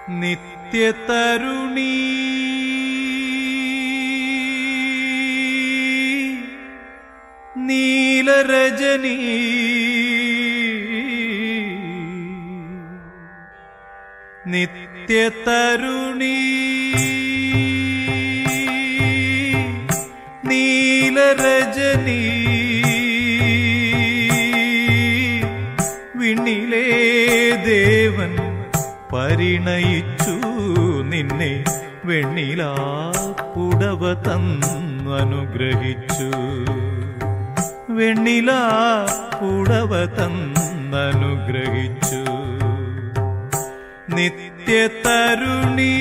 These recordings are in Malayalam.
നിത്യതരുണീ നീലരജനീ നിത്യതരുണീ നീലരജനീ വിണ്ണിലേ ദേവൻ പരിണയിച്ചു നിന്നെ വെണ്ണിലാ പുടവ തന്നു അനുഗ്രഹിച്ചു വെണ്ണിലാ പുടവ തന്നനുഗ്രഹിച്ചു നിത്യതരുണീ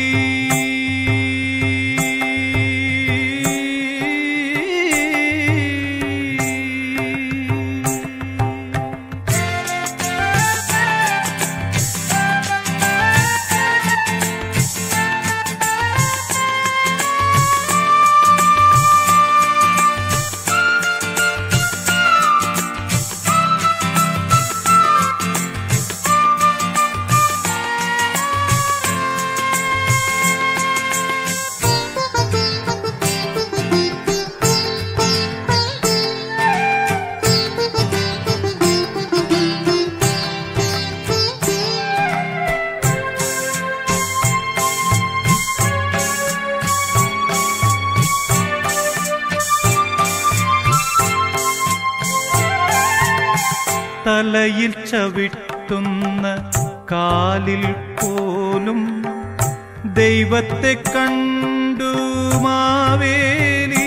തലയിൽ ചവിട്ടുന്ന കാലിൽ പോലും ദൈവത്തെ കണ്ടു മാവേലി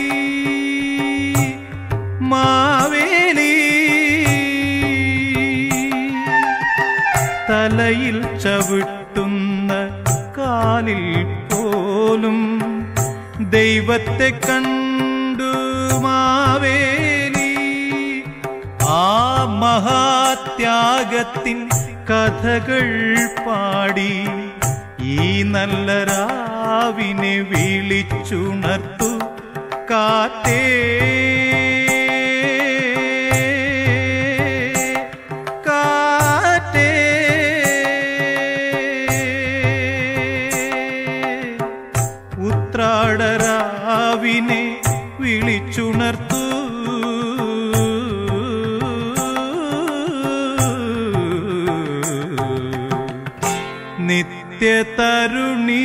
മാവേലി തലയിൽ ചവിട്ടുന്ന കാലിൽ പോലും ദൈവത്തെ കണ്ടു മാവേലി ആ മഹാത്യാഗത്തിൻ കഥകൾ പാടി ഈ നല്ല രാവിനെ വിളിച്ചുണർത്തു കാറ്റേ കാറ്റേ ഉത്രാടരാവിനെ വിളിച്ചുണർത്തു നിത്യതരുണീ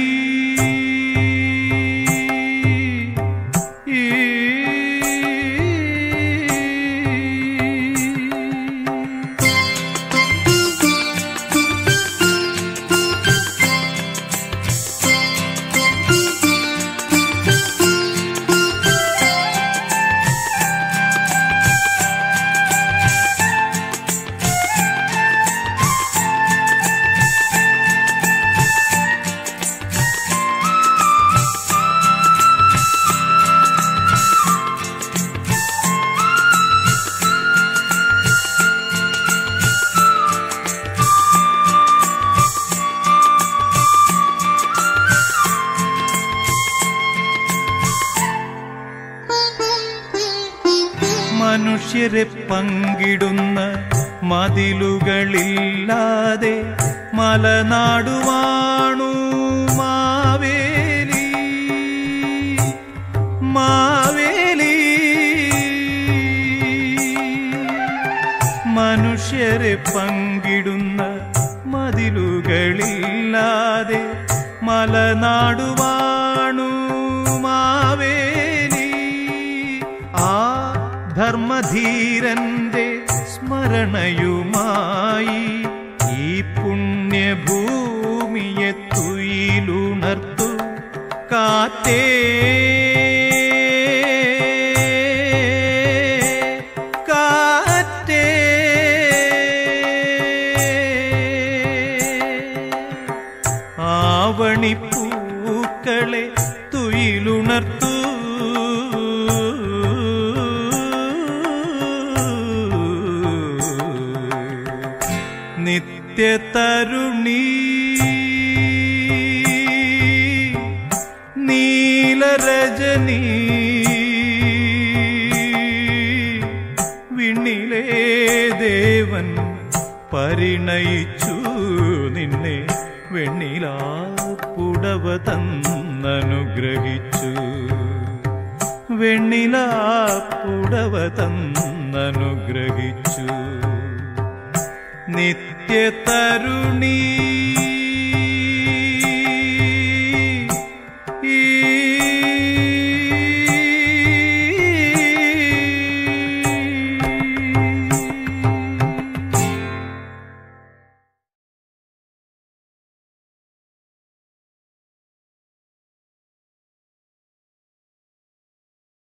മനുഷ്യരെ പങ്കിടുന്ന മതിലുകളില്ലാതെ മലനാടുവാണു മാവേലി മാവേലി മനുഷ്യരെ പങ്കിടുന്ന മതിലുകളില്ലാതെ മലനാടുവാണു മാവേലി ആ ധർമ്മധീരന്റെ സ്മരണയുമായി ഈ പുണ്യഭൂമിയെ തുയിലുണർത്തു കാറ്റേ കാറ്റേ ആവണിപ്പൂക്കളെ തുയിലുണർത്തു നിത്യതരുണീ നീലരജനീ വിണ്ണിലേ ദേവൻ പരിണയിച്ചു നിന്നെ വെണ്ണിലാ പുടവ തന്നനുഗ്രഹിച്ചു വെണ്ണിലാ പുടവ തന്നനുഗ്രഹിച്ചു നിത്യതരുണീ